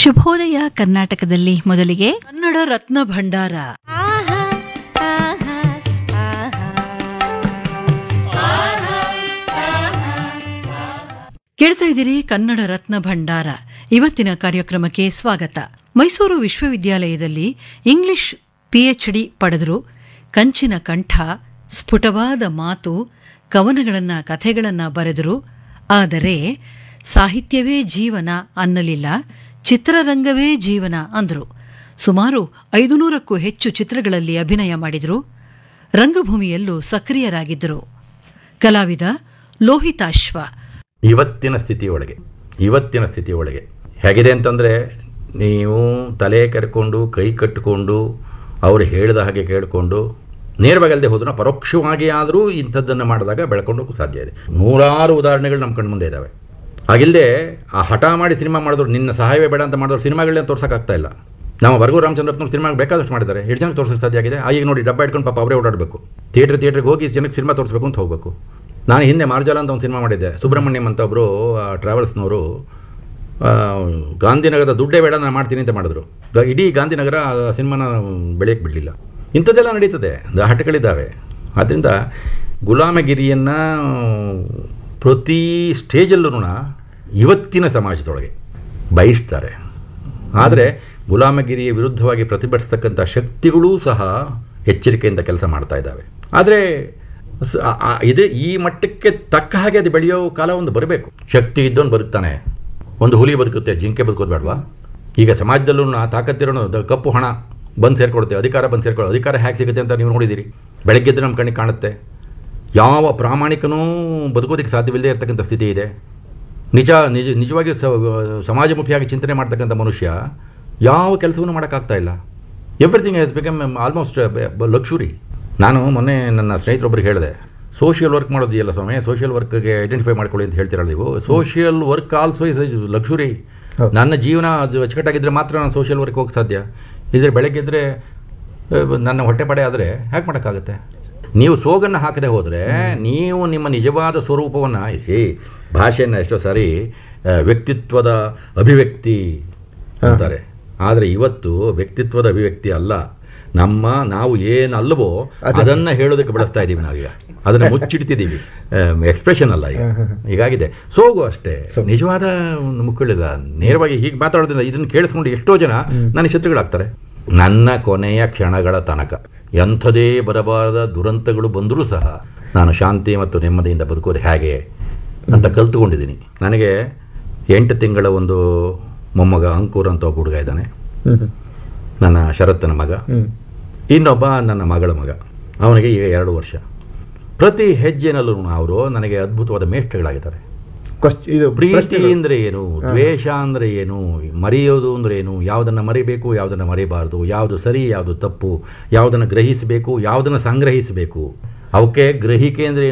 ಶುಭೋದಯ ಕರ್ನಾಟಕದಲ್ಲಿ ಮೊದಲಿಗೆ ಕನ್ನಡ ರತ್ನ ಭಂಡಾರ ಕೇಳ್ತಾ ಇದ್ದೀರಿ ಕನ್ನಡ ರತ್ನ ಭಂಡಾರ ಇವತ್ತಿನ ಕಾರ್ಯಕ್ರಮಕ್ಕೆ ಸ್ವಾಗತ ಮೈಸೂರು ವಿಶ್ವವಿದ್ಯಾಲಯದಲ್ಲಿ ಇಂಗ್ಲಿಷ್ ಪಿಎಚ್ಡಿ ಪಡೆದರು ಕಂಚಿನ ಕಂಠ ಸ್ಫುಟವಾದ ಮಾತು ಕವನಗಳನ್ನ ಕಥೆಗಳನ್ನ ಬರೆದರು ಆದರೆ ಸಾಹಿತ್ಯವೇ ಜೀವನ ಅನ್ನಲಿಲ್ಲ ಚಿತ್ರರಂಗವೇ ಜೀವನ ಅಂದರು ಸುಮಾರು ಐದುನೂರಕ್ಕೂ ಹೆಚ್ಚು ಚಿತ್ರಗಳಲ್ಲಿ ಅಭಿನಯ ಮಾಡಿದರು ರಂಗಭೂಮಿಯಲ್ಲೂ ಸಕ್ರಿಯರಾಗಿದ್ದರು ಕಲಾವಿದ ಲೋಹಿತಾಶ್ವ ಇವತ್ತಿನ ಸ್ಥಿತಿಯೊಳಗೆ ಇವತ್ತಿನ ಸ್ಥಿತಿಯೊಳಗೆ ಹೇಗಿದೆ ಅಂತಂದರೆ ನೀವು ತಲೆ ಕೆರ್ಕೊಂಡು ಕೈ ಕಟ್ಟಿಕೊಂಡು ಅವರು ಹೇಳಿದ ಹಾಗೆ ಕೇಳಿಕೊಂಡು ನೇರವಾಗಲ್ಲದೆ ಹೋದ್ರೂ ಪರೋಕ್ಷವಾಗಿ ಆದರೂ ಇಂಥದ್ದನ್ನು ಮಾಡಿದಾಗ ಬೆಳ್ಕೊಂಡು ಹೋಗೋಕೆ ಸಾಧ್ಯ ಇದೆ ನೂರಾರು ಉದಾಹರಣೆಗಳು ನಮ್ಮ ಕಣ್ಣು ಮುಂದೆ ಇದ್ದಾವೆ ಹಾಗಿಲ್ಲದೆ ಆ ಹಠ ಮಾಡಿ ಸಿನಿಮಾ ಮಾಡಿದ್ರು ನಿನ್ನ ಸಹಾಯವೇ ಬೇಡ ಅಂತ ಮಾಡಿದ್ರು ಸಿನಿಮಾಗಳನ್ನ ತೋರ್ಸೋಕ್ಕಾಗ್ತಾ ಇಲ್ಲ ನಮ್ಮ ವರ್ಗು ರಾಮಚಂದ್ರಪ್ಪನವ್ರು ಸಿನಿಮಾ ಬೇಕಾದಷ್ಟು ಮಾಡಿದ್ದಾರೆ ಎಷ್ಟು ಜನಕ್ಕೆ ತೋರ್ಸೋಕೆ ಸಾಧ್ಯ ಆಗಿದೆ ಆ ಈಗ ನೋಡಿ ಡಬ್ಬ ಇಟ್ಕೊಂಡು ಪಾಪ ಅವರೇ ಓಡಾಡಬೇಕು ಥಿಯೇಟ್ರ್ ಥಿಯೇಟ್ರಿಗೆ ಹೋಗಿ ಜನಕ್ಕೆ ಸಿನಿಮಾ ತೋರಿಸ್ಬೇಕು ಅಂತ ಹೋಗಬೇಕು ನಾನು ಹಿಂದೆ ಮಾರ್ಜಾಲ ಅಂತ ಒಂದು ಸಿನಿಮಾ ಮಾಡಿದ್ದೆ ಸುಬ್ರಹ್ಮಣ್ಯಂ ಅಂತ ಒಬ್ಬರು ಟ್ರಾವೆಲ್ಸ್ನವರು ಗಾಂಧಿನಗರದ ದುಡ್ಡೇ ಬೇಡ ನಾನು ಮಾಡ್ತೀನಿ ಅಂತ ಮಾಡಿದ್ರು ಗ- ಇಡೀ ಗಾಂಧಿನಗರ ಆ ಸಿನಿಮಾನ ಬೆಳೆಯಕ್ಕೆ ಬಿಡಲಿಲ್ಲ ಇಂಥದ್ದೆಲ್ಲ ನಡೀತದೆ ಹಠಗಳಿದ್ದಾವೆ ಆದ್ದರಿಂದ ಗುಲಾಮಗಿರಿಯನ್ನು ಪ್ರತಿ ಸ್ಟೇಜಲ್ಲೂ ಇವತ್ತಿನ ಸಮಾಜದೊಳಗೆ ಬಯಸ್ತಾರೆ ಆದರೆ ಗುಲಾಮಗಿರಿಯ ವಿರುದ್ಧವಾಗಿ ಪ್ರತಿಭಟಿಸ್ತಕ್ಕಂಥ ಶಕ್ತಿಗಳೂ ಸಹ ಎಚ್ಚರಿಕೆಯಿಂದ ಕೆಲಸ ಮಾಡ್ತಾ ಇದ್ದಾವೆ ಆದರೆ ಸ- ಆ- ಆ- ಇದೇ ಈ ಮಟ್ಟಕ್ಕೆ ತಕ್ಕ ಹಾಗೆ ಅದು ಬೆಳೆಯೋ ಕಾಲ ಒಂದು ಬರಬೇಕು ಶಕ್ತಿ ಇದ್ದವನು ಬದುಕ್ತಾನೆ ಒಂದು ಹುಲಿ ಬದುಕುತ್ತೆ ಜಿಂಕೆ ಬದುಕೋದು ಬೇಡವಾ ಈಗ ಸಮಾಜದಲ್ಲೂ ತಾಕತ್ತಿರೋನು ದ- ಕಪ್ಪು ಹಣ ಬಂದು ಸೇರ್ಕೊಡುತ್ತೆ ಅಧಿಕಾರ ಬಂದು ಸೇರ್ಕೊಳ್ಳೋ ಅಧಿಕಾರ ಹೇಗೆ ಸಿಗುತ್ತೆ ಅಂತ ನೀವು ನೋಡಿದ್ದೀರಿ ಬೆಳಗ್ಗೆ ಎದ್ದು ನಮ್ಮ ಕಣ್ಣಿಗೆ ಕಾಣುತ್ತೆ ಯಾವ ಪ್ರಾಮಾಣಿಕನೂ ಬದುಕೋದಕ್ಕೆ ಸಾಧ್ಯವಿಲ್ಲದೆ ಇರತಕ್ಕಂಥ ಸ್ಥಿತಿ ಇದೆ ನಿಜ ನಿಜ ನಿಜವಾಗಿ ಸ- ಸಮಾಜಮುಖಿಯಾಗಿ ಚಿಂತನೆ ಮಾಡ್ತಕ್ಕಂಥ ಮನುಷ್ಯ ಯಾವ ಕೆಲಸವನ್ನು ಮಾಡೋಕ್ಕಾಗ್ತಾ ಇಲ್ಲ everything has become almost luxury ನಾನು ಮೊನ್ನೆ ನನ್ನ ಸ್ನೇಹಿತರೊಬ್ಬರಿಗೆ ಹೇಳಿದೆ ಸೋಷಿಯಲ್ ವರ್ಕ್ ಮಾಡೋದಿಲ್ಲ ಸ್ವಾಮಿ ಸೋಷಿಯಲ್ ವರ್ಕ್ಗೆ ಐಡೆಂಟಿಫೈ ಮಾಡ್ಕೊಳ್ಳಿ ಅಂತ ಹೇಳ್ತೀರಲ್ಲ ನೀವು social work also is luxury ನನ್ನ ಜೀವನ ಅದು ಅಚ್ಚುಕಟ್ಟಾಗಿದ್ದರೆ ಮಾತ್ರ ನಾನು ಸೋಷಿಯಲ್ ವರ್ಕ್ ಹೋಗಕ್ಕೆ ಸಾಧ್ಯ ಇದ್ರೆ ಬೆಳಗ್ಗೆ ಇದ್ದರೆ ನನ್ನ ಹೊಟ್ಟೆಪಡೆ ಆದರೆ ಹೇಗೆ ಮಾಡೋಕ್ಕಾಗುತ್ತೆ ನೀವು ಸೋಗನ್ನು ಹಾಕದೆ ಹೋದರೆ ನೀವು ನಿಮ್ಮ ನಿಜವಾದ ಸ್ವರೂಪವನ್ನು ಸಿ ಭಾಷೆಯನ್ನು ಎಷ್ಟೋ ಸಾರಿ ಆ, ವ್ಯಕ್ತಿತ್ವದ ಅಭಿವ್ಯಕ್ತಿ ಅಂತಾರೆ ಆದರೆ ಇವತ್ತು ವ್ಯಕ್ತಿತ್ವದ ಅಭಿವ್ಯಕ್ತಿ ಅಲ್ಲ ನಮ್ಮ ನಾವು ಏನು ಅಲ್ಲವೋ ಅದನ್ನ ಹೇಳೋದಕ್ಕೆ ಬಳಸ್ತಾ ಇದ್ದೀವಿ ನಾವೀಗ ಅದನ್ನ ಮುಚ್ಚಿಡ್ತಿದ್ದೀವಿ ಎಕ್ಸ್ಪ್ರೆಷನ್ ಅಲ್ಲ ಈಗ ಹೀಗಾಗಿದೆ ಸೋಗು ಅಷ್ಟೇ ನಿಜವಾದ ಒಂದು ಮುಕ್ಕಳಿಲ್ಲ ನೇರವಾಗಿ ಹೀಗೆ ಮಾತಾಡೋದ್ರಿಂದ ಇದನ್ನು ಕೇಳಿಸ್ಕೊಂಡು ಎಷ್ಟೋ ಜನ ನನ್ನ ಶತ್ರುಗಳಾಗ್ತಾರೆ ನನ್ನ ಕೊನೆಯ ಕ್ಷಣಗಳ ತನಕ ಎಂಥದೇ ಬರಬಾರದ ದುರಂತಗಳು ಬಂದರೂ ಸಹ ನಾನು ಶಾಂತಿ ಮತ್ತು ನೆಮ್ಮದಿಯಿಂದ ಬದುಕೋದು ಹೇಗೆ ಅಂತ ಕಲ್ತುಕೊಂಡಿದ್ದೀನಿ ನನಗೆ ಎಂಟು ತಿಂಗಳ ಒಂದು ಮೊಮ್ಮಗ ಅಂಕುರ್ ಅಂತ ಒಬ್ಬ ಹುಡುಗ ಇದ್ದಾನೆ ನನ್ನ ಶರತ್ತನ ಮಗ ಇನ್ನೊಬ್ಬ ನನ್ನ ಮಗಳ ಮಗ ಅವನಿಗೆ ಈಗ ಎರಡು ವರ್ಷ ಪ್ರತಿ ಹೆಜ್ಜೆನಲ್ಲೂ ಅವರು ನನಗೆ ಅದ್ಭುತವಾದ ಮೇಷ್ಟ್ರುಗಳಾಗಿದ್ದಾರೆ ಇದು ಪ್ರೀತಿ ಅಂದ್ರೆ ಏನು ದ್ವೇಷ ಅಂದ್ರೆ ಏನು ಮರೆಯೋದು ಅಂದ್ರೆ ಏನು ಯಾವುದನ್ನ ಮರಿಬೇಕು ಯಾವುದನ್ನ ಮರಿಬಾರದು ಯಾವುದು ಸರಿ ಯಾವುದು ತಪ್ಪು ಯಾವುದನ್ನು ಗ್ರಹಿಸಬೇಕು ಯಾವುದನ್ನು ಸಂಗ್ರಹಿಸಬೇಕು ಅವಕ್ಕೆ ಗ್ರಹಿಕೆ ಅಂದ್ರೆ